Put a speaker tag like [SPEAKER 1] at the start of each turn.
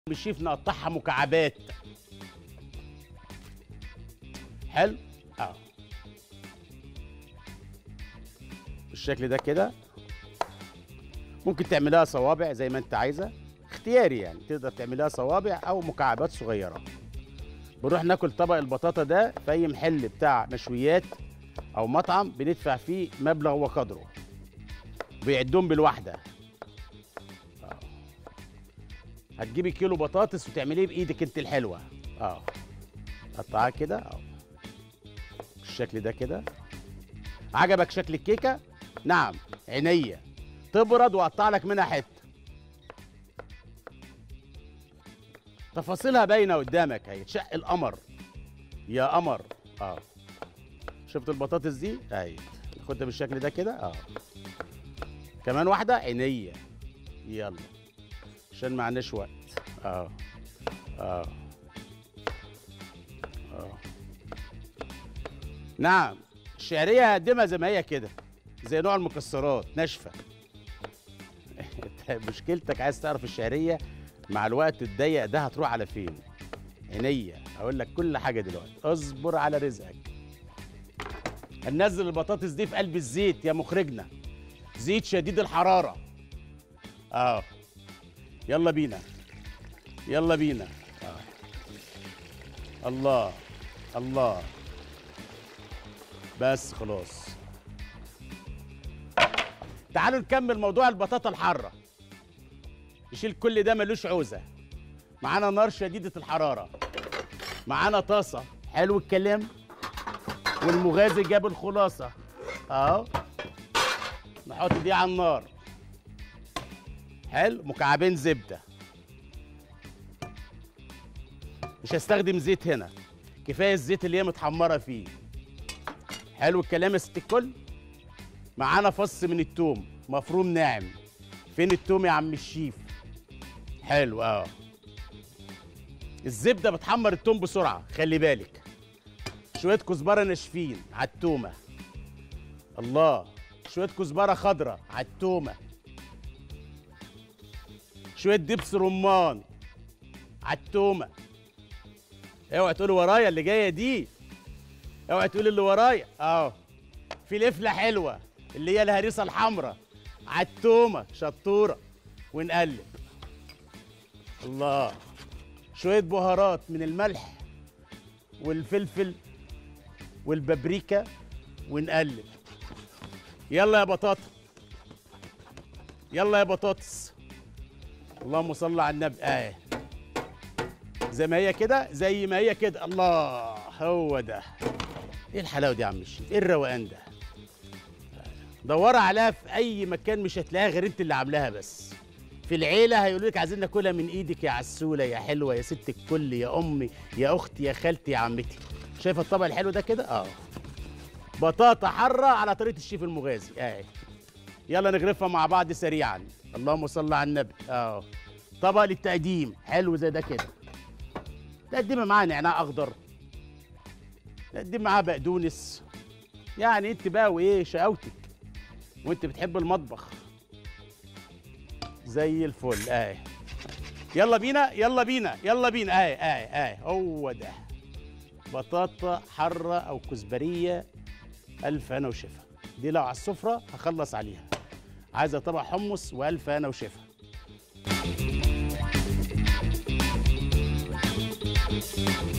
[SPEAKER 1] بالشيف نقطعها مكعبات حلو اه بالشكل ده كده ممكن تعملها صوابع زي ما انت عايزه اختياري يعني تقدر تعملها صوابع او مكعبات صغيره بنروح ناكل طبق البطاطا ده في اي محل بتاع مشويات او مطعم بندفع فيه مبلغ وقدره بيعدهم بالواحده آه. هتجيبي كيلو بطاطس وتعمليه بايدك انت الحلوه اه قطعها كده اه بالشكل ده كده عجبك شكل الكيكه نعم عينيا تبرد واقطع لك منها حته تفاصيلها باينه قدامك اهي تشق القمر يا قمر اه شفت البطاطس دي اهي خدها بالشكل ده كده اه كمان واحده عينيا يلا عشان ما عندناش وقت اه اه اه نعم الشعريه هقدمها زي ما هي كده زي نوع المكسرات ناشفه انت مشكلتك عايز تعرف الشعريه مع الوقت الضيق ده هتروح على فين عينيا اقول لك كل حاجه دلوقتي اصبر على رزقك هننزل البطاطس دي في قلب الزيت يا مخرجنا زيت شديد الحراره اه يلا بينا يلا بينا آه. الله الله بس خلاص تعالوا نكمل موضوع البطاطا الحاره يشيل كل ده ملوش عوزه معانا نار شديده الحراره معانا طاسه حلو الكلام والمغازي جاب الخلاصه اهو نحط دي على النار حلو مكعبين زبده مش هستخدم زيت هنا كفايه الزيت اللي هي متحمره فيه حلو الكلام يا ست الكل معانا فص من التوم مفروم ناعم فين التوم يا عم الشيف حلو اه الزبده بتحمر التوم بسرعه خلي بالك شويه كزبره ناشفين على التومه الله شويه كزبره خضراء على التومه شويه دبس رمان على التومه اوعى تقولي ورايا اللي جايه دي اوعى تقولي اللي ورايا اه في لفله حلوه اللي هي الهريسه الحمراء على التومه شطوره ونقلب الله شويه بهارات من الملح والفلفل والبابريكا ونقلب يلا يا بطاطا يلا يا بطاطس اللهم صل على النبي اه زي ما هي كده زي ما هي كده الله هو ده ايه الحلاوه دي يا عم الشيخ ايه الروقان ده دوري عليها في اي مكان مش هتلاقيها غير انت اللي عاملاها بس في العيله هيقولوا لك عايزين ناكلها من ايدك يا عسوله يا حلوه يا ست الكل يا امي يا اختي يا خالتي يا عمتي شايفه الطبق الحلو ده كده اه بطاطا حاره على طريقه الشيف المغازي اه يلا نغرفها مع بعض سريعا اللهم صل على النبي اه طبق للتقديم حلو زي ده كده تقدمها معاه نعناع اخضر تقدم معاه بقدونس يعني انت بقى وايه شقاوتك وانت بتحب المطبخ زي الفل اهي يلا بينا يلا بينا يلا بينا اهي اهي اهي هو ده بطاطا حاره او كزبريه الف انا وشفا دي لو على السفره هخلص عليها عايزه طبق حمص والف انا وشفا